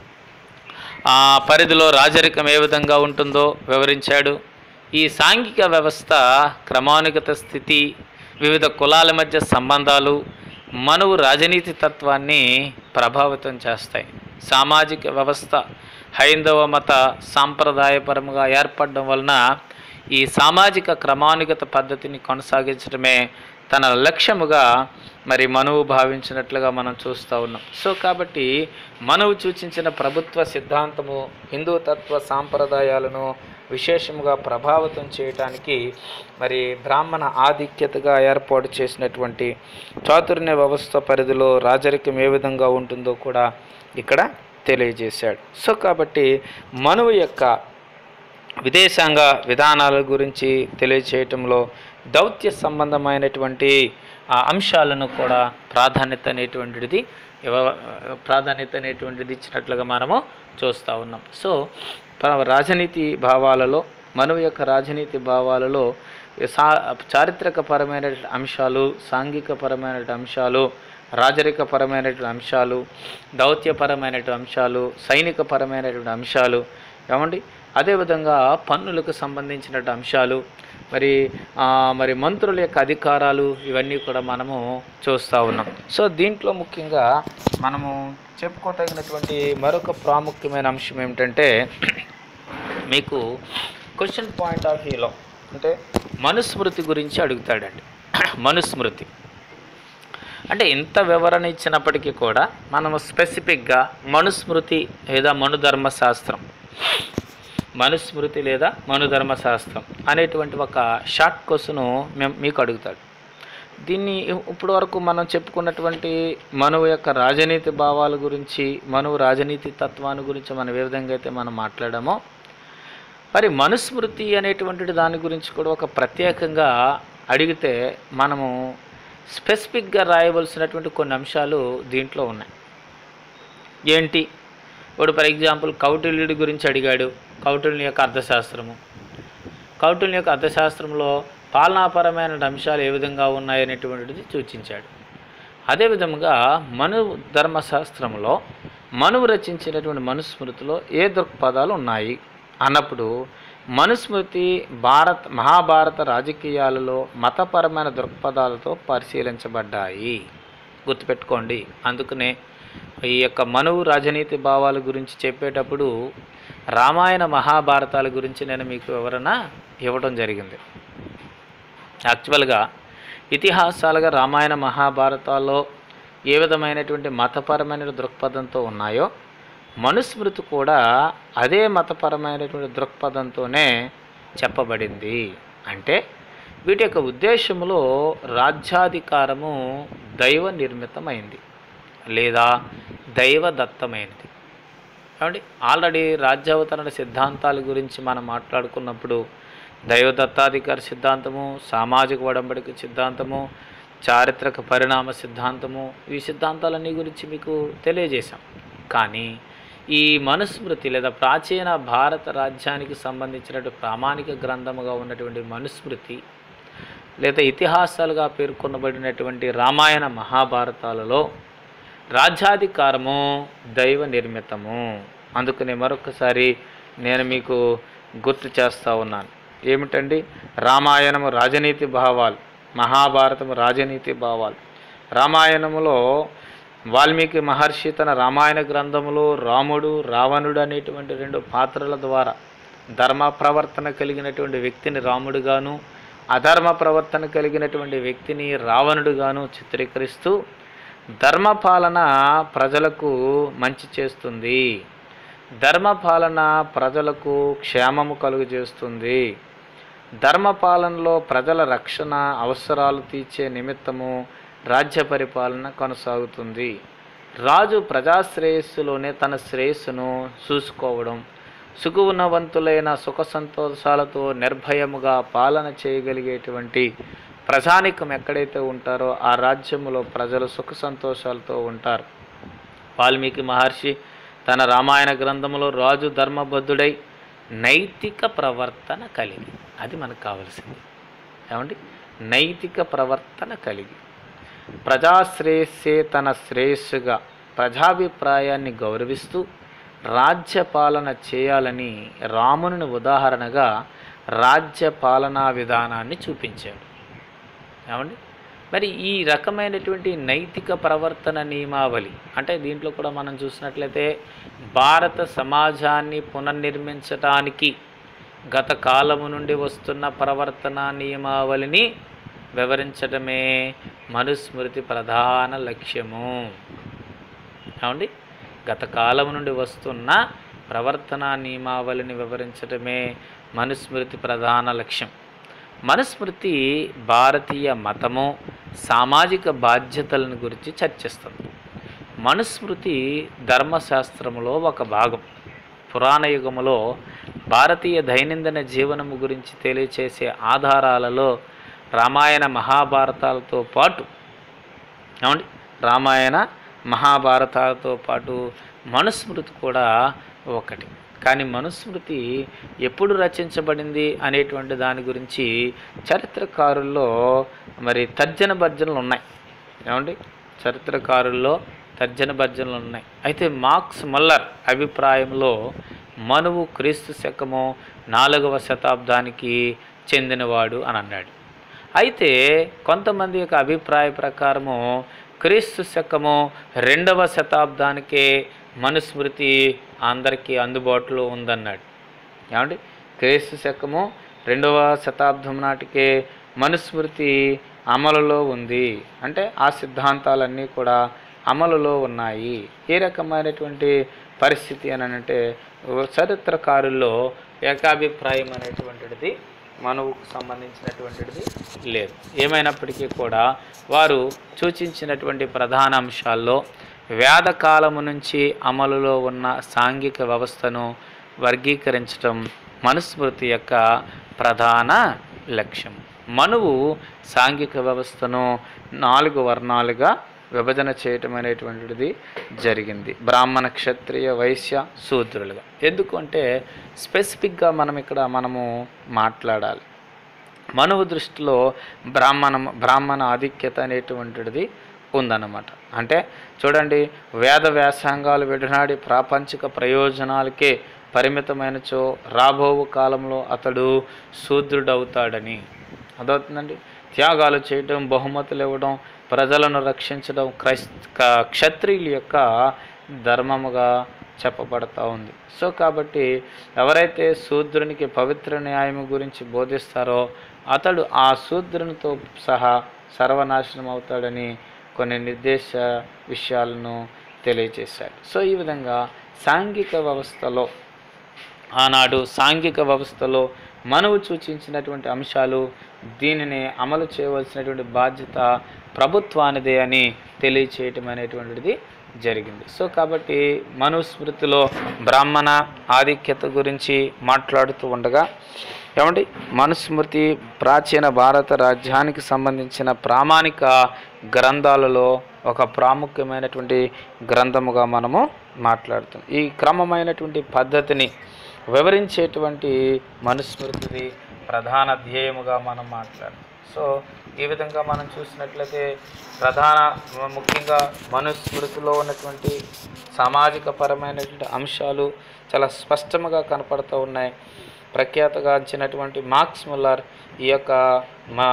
ఆ పరిధిలో రాజరికం ఏ విధంగా ఉంటుందో వివరించాడు ఈ సాంఘిక వ్యవస్థ క్రమానుగత స్థితి వివిధ కులాల మధ్య సంబంధాలు మనువు రాజనీతి తత్వాన్ని ప్రభావితం చేస్తాయి సామాజిక వ్యవస్థ హైందవ మత సాంప్రదాయపరంగా ఏర్పడడం వలన ఈ సామాజిక క్రమానుగత పద్ధతిని కొనసాగించడమే తన లక్ష్యముగా మరి మనువు భావించినట్లుగా మనం చూస్తూ ఉన్నాం సో కాబట్టి మనువు సూచించిన ప్రభుత్వ సిద్ధాంతము హిందూ తత్వ సాంప్రదాయాలను విశేషముగా ప్రభావితం చేయటానికి మరి బ్రాహ్మణ ఆధిక్యతగా ఏర్పాటు చేసినటువంటి చాతుర్య వ్యవస్థ పరిధిలో రాజరికం ఏ విధంగా ఉంటుందో కూడా ఇక్కడ తెలియజేశాడు సో కాబట్టి మనువు యొక్క విదేశాంగ విధానాల గురించి తెలియచేయటంలో దౌత్య సంబంధమైనటువంటి ఆ అంశాలను కూడా ప్రాధాన్యత అనేటువంటిది ఇవ- ప్రాధాన్యత అనేటువంటిది ఇచ్చినట్లుగా మనము చూస్తూ ఉన్నాం సో ప్ర- రాజనీతి భావాలలో మనువు యొక్క రాజనీతి భావాలలో సా చారిత్రకపరమైన అంశాలు సాంఘికపరమైన అంశాలు రాజరికపరమైనటువంటి అంశాలు దౌత్యపరమైనటువంటి అంశాలు సైనికపరమైనటువంటి అంశాలు ఏమండి అదేవిధంగా పన్నులకు సంబంధించిన అంశాలు మరి ఆ, మరి మంత్రుల యొక్క అధికారాలు ఇవన్నీ కూడా మనము చూస్తూ ఉన్నాం సో దీంట్లో ముఖ్యంగా మనము చెప్పుకోదగినటువంటి మరొక ప్రాముఖ్యమైన అంశం ఏమిటంటే మీకు క్వశ్చన్ పాయింట్ ఆఫ్ వ్యూలో అంటే మనుస్మృతి గురించి అడుగుతాడండి మనుస్మృతి అంటే ఇంత వివరణ ఇచ్చినప్పటికీ కూడా మనము స్పెసిఫిక్గా మనుస్మృతి లేదా మనుధర్మ శాస్త్రం మనుస్మృతి లేదా మనుధర్మశాస్త్రం అనేటువంటి ఒక షార్ట్ క్వశ్చన్ మేము మీకు అడుగుతాడు దీన్ని ఇప్పటి వరకు మనం చెప్పుకున్నటువంటి మనువు యొక్క రాజనీతి భావాల గురించి మనువు రాజనీతి తత్వాన్ని గురించి మనం ఏ విధంగా అయితే మనం మాట్లాడామో మరి మనుస్మృతి అనేటువంటి దాని గురించి కూడా ఒక ప్రత్యేకంగా అడిగితే మనము స్పెసిఫిక్గా రాయవలసినటువంటి కొన్ని అంశాలు దీంట్లో ఉన్నాయి ఏంటి ఇప్పుడు ఫర్ ఎగ్జాంపుల్ కౌటిల్యుడి గురించి అడిగాడు కౌటిల్యుని యొక్క అర్థశాస్త్రము కౌటిల్యుని యొక్క అర్థశాస్త్రంలో పాలనాపరమైన అంశాలు ఏ విధంగా ఉన్నాయనేటువంటిది సూచించాడు అదేవిధంగా మను ధర్మశాస్త్రంలో మనువు రచించినటువంటి మనుస్మృతిలో ఏ దృక్పథాలు ఉన్నాయి అన్నప్పుడు మనుస్మృతి భారత్ మహాభారత రాజకీయాలలో మతపరమైన దృక్పథాలతో పరిశీలించబడ్డాయి గుర్తుపెట్టుకోండి అందుకనే ఈ యొక్క మనువు రాజనీతి భావాల గురించి చెప్పేటప్పుడు రామాయణ మహాభారతాల గురించి నేను మీకు వివరణ ఇవ్వడం జరిగింది యాక్చువల్గా ఇతిహాసాలుగా రామాయణ మహాభారతాల్లో ఏ విధమైనటువంటి మతపరమైన దృక్పథంతో ఉన్నాయో మనుస్మృతి కూడా అదే మతపరమైనటువంటి దృక్పథంతోనే చెప్పబడింది అంటే వీటి యొక్క ఉద్దేశంలో రాజ్యాధికారము దైవ నిర్మితమైంది లేదా దైవదత్తమైనది ఏమండి ఆల్రెడీ రాజ్యావతరణ సిద్ధాంతాల గురించి మనం మాట్లాడుకున్నప్పుడు దైవదత్తాధికార సిద్ధాంతము సామాజిక ఒడంబడిక సిద్ధాంతము చారిత్రక పరిణామ సిద్ధాంతము ఈ సిద్ధాంతాలన్నీ గురించి మీకు తెలియజేశాం కానీ ఈ మనుస్మృతి లేదా ప్రాచీన భారత రాజ్యానికి సంబంధించినటువంటి ప్రామాణిక గ్రంథముగా ఉన్నటువంటి మనుస్మృతి లేదా ఇతిహాసాలుగా పేర్కొనబడినటువంటి రామాయణ మహాభారతాలలో రాజ్యాధికారము దైవ నిర్మితము అందుకని మరొకసారి నేను మీకు గుర్తు చేస్తూ ఉన్నాను ఏమిటండి రామాయణము రాజనీతి భావాలు మహాభారతము రాజనీతి భావాలు రామాయణములో వాల్మీకి మహర్షి తన రామాయణ గ్రంథములో రాముడు రావణుడు అనేటువంటి రెండు పాత్రల ద్వారా ధర్మ ప్రవర్తన కలిగినటువంటి వ్యక్తిని రాముడుగాను అధర్మ ప్రవర్తన కలిగినటువంటి వ్యక్తిని రావణుడుగాను చిత్రీకరిస్తూ ధర్మపాలన ప్రజలకు మంచి చేస్తుంది ధర్మపాలన ప్రజలకు క్షేమము కలుగజేస్తుంది ధర్మపాలనలో ప్రజల రక్షణ అవసరాలు తీర్చే నిమిత్తము రాజ్య పరిపాలన కొనసాగుతుంది రాజు ప్రజాశ్రేయస్సులోనే తన శ్రేయస్సును చూసుకోవడం సుగుణవంతులైన సుఖ సంతోషాలతో నిర్భయముగా పాలన చేయగలిగేటువంటి ప్రజానికం ఎక్కడైతే ఉంటారో ఆ రాజ్యములో ప్రజలు సుఖ సంతోషాలతో ఉంటారు వాల్మీకి మహర్షి తన రామాయణ గ్రంథములో రాజు ధర్మబద్ధుడై నైతిక ప్రవర్తన కలిగి అది మనకు కావలసింది ఏమండి నైతిక ప్రవర్తన కలిగి ప్రజాశ్రేయస్సే తన శ్రేయస్సుగా ప్రజాభిప్రాయాన్ని గౌరవిస్తూ రాజ్య పాలన చేయాలని రాముని ఉదాహరణగా రాజ్య పాలనా విధానాన్ని చూపించాడు ఏమండి మరి ఈ రకమైనటువంటి నైతిక ప్రవర్తన నియమావళి అంటే దీంట్లో కూడా మనం చూసినట్లయితే భారత సమాజాన్ని పునర్నిర్మించటానికి గత కాలము నుండి వస్తున్న ప్రవర్తన నియమావళిని వివరించడమే మనుస్మృతి ప్రధాన లక్ష్యము ఏమండి గత కాలం నుండి వస్తున్న ప్రవర్తన నియమావళిని వివరించడమే మనుస్మృతి ప్రధాన లక్ష్యం మనుస్మృతి భారతీయ మతము సామాజిక బాధ్యతలను గురించి చర్చిస్తుంది మనుస్మృతి ధర్మశాస్త్రములో ఒక భాగం పురాణ యుగములో భారతీయ దైనందిన జీవనము గురించి తెలియచేసే ఆధారాలలో రామాయణ మహాభారతాలతో పాటు ఏమండి రామాయణ మహాభారతాలతో పాటు మనుస్మృతి కూడా ఒకటి కానీ మనుస్మృతి ఎప్పుడు రచించబడింది అనేటువంటి దాని గురించి చరిత్రకారుల్లో మరి తర్జన భర్జనలు ఉన్నాయి ఏమండి చరిత్రకారుల్లో తర్జన భర్జనలు ఉన్నాయి అయితే మార్క్స్ మల్లర్ అభిప్రాయంలో మనువు క్రీస్తు శకము నాలుగవ శతాబ్దానికి చెందినవాడు అని అన్నాడు అయితే కొంతమంది యొక్క అభిప్రాయ ప్రకారము క్రీస్తు శకము రెండవ శతాబ్దానికే మనుస్మృతి అందరికీ అందుబాటులో ఉందన్నాడు ఏమండి క్రీస్తు శకము రెండవ శతాబ్దం నాటికే మనుస్మృతి అమలులో ఉంది అంటే ఆ సిద్ధాంతాలన్నీ కూడా అమలులో ఉన్నాయి ఏ రకమైనటువంటి పరిస్థితి అని అంటే చరిత్రకారుల్లో ఏకాభిప్రాయం అనేటువంటిది మనవుకు సంబంధించినటువంటిది లేదు ఏమైనప్పటికీ కూడా వారు సూచించినటువంటి ప్రధాన అంశాల్లో వేదకాలము నుంచి అమలులో ఉన్న సాంఘిక వ్యవస్థను వర్గీకరించడం మనుస్మృతి యొక్క ప్రధాన లక్ష్యం మనువు సాంఘిక వ్యవస్థను నాలుగు వర్ణాలుగా విభజన చేయటం అనేటువంటిది జరిగింది బ్రాహ్మణ క్షత్రియ వైశ్య శూద్రులుగా ఎందుకంటే స్పెసిఫిక్గా మనం ఇక్కడ మనము మాట్లాడాలి మనువు దృష్టిలో బ్రాహ్మణ బ్రాహ్మణ ఆధిక్యత అనేటువంటిది ఉందన్నమాట అంటే చూడండి వేద వ్యాసంగాలు విడనాడి ప్రాపంచిక ప్రయోజనాలకే పరిమితమైనచో రాబోవు కాలంలో అతడు శూద్రుడవుతాడని అదవుతుందండి త్యాగాలు చేయడం బహుమతులు ఇవ్వడం ప్రజలను రక్షించడం క్రైస్ క- క్షత్రియుల యొక్క ధర్మముగా చెప్పబడతా ఉంది సో కాబట్టి ఎవరైతే శూద్రునికి పవిత్ర న్యాయం గురించి బోధిస్తారో అతడు ఆ శూద్రునితో సహా సర్వనాశనం అవుతాడని కొన్ని నిర్దేశ విషయాలను తెలియజేశాడు సో ఈ విధంగా సాంఘిక వ్యవస్థలో ఆనాడు సాంఘిక వ్యవస్థలో మనవు సూచించినటువంటి అంశాలు దీనిని అమలు చేయవలసినటువంటి బాధ్యత ప్రభుత్వానిదే అని తెలియచేయటం అనేటువంటిది జరిగింది సో కాబట్టి మనుస్మృతిలో బ్రాహ్మణ ఆధిక్యత గురించి మాట్లాడుతూ ఉండగా ఏమండి మనుస్మృతి ప్రాచీన భారత రాజ్యానికి సంబంధించిన ప్రామాణిక గ్రంథాలలో ఒక ప్రాముఖ్యమైనటువంటి గ్రంథముగా మనము మాట్లాడుతున్నాం ఈ క్రమమైనటువంటి పద్ధతిని వివరించేటువంటి మనుస్మృతిది ప్రధాన ధ్యేయముగా మనం మాట్లాడతాం సో ఈ విధంగా మనం చూసినట్లయితే ప్రధాన ముఖ్యంగా మనుస్మృతిలో ఉన్నటువంటి సామాజిక పరమైనటువంటి అంశాలు చాలా స్పష్టంగా కనపడుతూ ఉన్నాయి ప్రఖ్యాతగాంచినటువంటి మార్క్స్ ముల్లర్ ఈ యొక్క మా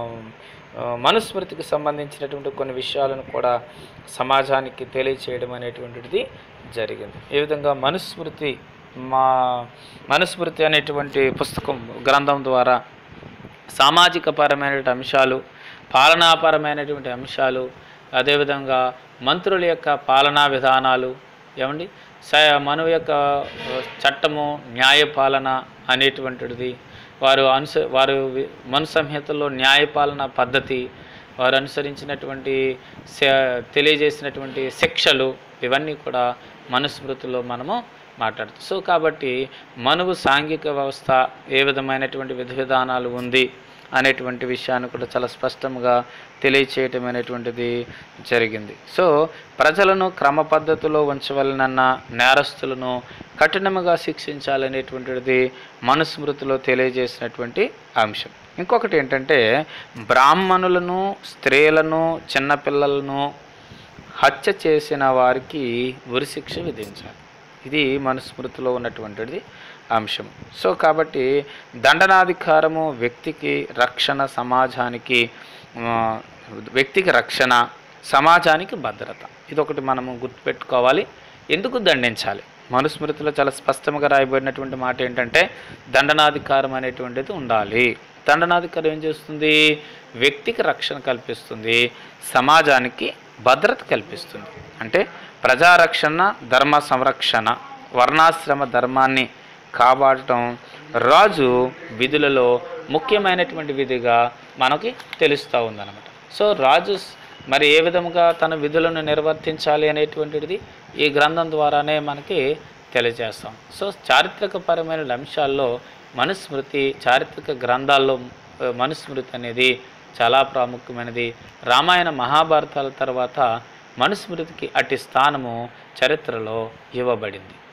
ఆ, మనుస్మృతికి సంబంధించినటువంటి కొన్ని విషయాలను కూడా సమాజానికి తెలియచేయడం అనేటువంటిది జరిగింది ఈ విధంగా మనుస్మృతి మా మనుస్మృతి అనేటువంటి పుస్తకం గ్రంథం ద్వారా సామాజిక పరమైనటువంటి అంశాలు పాలనాపరమైనటువంటి అంశాలు అదేవిధంగా మంత్రుల యొక్క పాలనా విధానాలు ఏమండి స మనువు యొక్క ఆ, చట్టము న్యాయపాలన అనేటువంటిది వారు అనుస వారు వి- మను సంహితలో న్యాయపాలన పద్ధతి వారు అనుసరించినటువంటి శ- తెలియజేసినటువంటి శిక్షలు ఇవన్నీ కూడా మనుస్మృతిలో మనము మాట్లాడుతాం సో కాబట్టి మనువు సాంఘిక వ్యవస్థ ఏ విధమైనటువంటి విధి విధానాలు ఉంది అనేటువంటి విషయాన్ని కూడా చాలా స్పష్టంగా తెలియచేయటం అనేటువంటిది జరిగింది సో ప్రజలను క్రమ పద్ధతిలో ఉంచవలనన్న నేరస్తులను కఠినముగా శిక్షించాలనేటువంటిది మనుస్మృతిలో తెలియజేసినటువంటి అంశం ఇంకొకటి ఏంటంటే బ్రాహ్మణులను స్త్రీలను చిన్నపిల్లలను హత్య చేసిన వారికి ఉరిశిక్ష విధించాలి ఇది మనుస్మృతిలో ఉన్నటువంటిది అంశం సో కాబట్టి దండనాధికారము వ్యక్తికి రక్షణ సమాజానికి ఆ, వ్యక్తికి రక్షణ సమాజానికి భద్రత ఇది ఒకటి మనము గుర్తుపెట్టుకోవాలి ఎందుకు దండించాలి మనుస్మృతిలో చాలా స్పష్టంగా రాయబడినటువంటి మాట ఏంటంటే దండనాధికారం అనేటువంటిది ఉండాలి దండనాధికారం ఏం చేస్తుంది వ్యక్తికి రక్షణ కల్పిస్తుంది సమాజానికి భద్రత కల్పిస్తుంది అంటే ప్రజారక్షణ ధర్మ సంరక్షణ వర్ణాశ్రమ ధర్మాన్ని కాపాడటం రాజు విధులలో ముఖ్యమైనటువంటి విధిగా మనకి తెలుస్తూ ఉందన్నమాట సో రాజు స్- మరి ఏ విధముగా తన విధులను నిర్వర్తించాలి అనేటువంటిది ఈ గ్రంథం ద్వారానే మనకి తెలియజేస్తాం సో చారిత్రకపరమైన అంశాల్లో మనుస్మృతి చారిత్రక గ్రంథాల్లో ఆ, మనుస్మృతి అనేది చాలా ప్రాముఖ్యమైనది రామాయణ మహాభారతాల తర్వాత మనుస్మృతికి అట్టి స్థానము చరిత్రలో ఇవ్వబడింది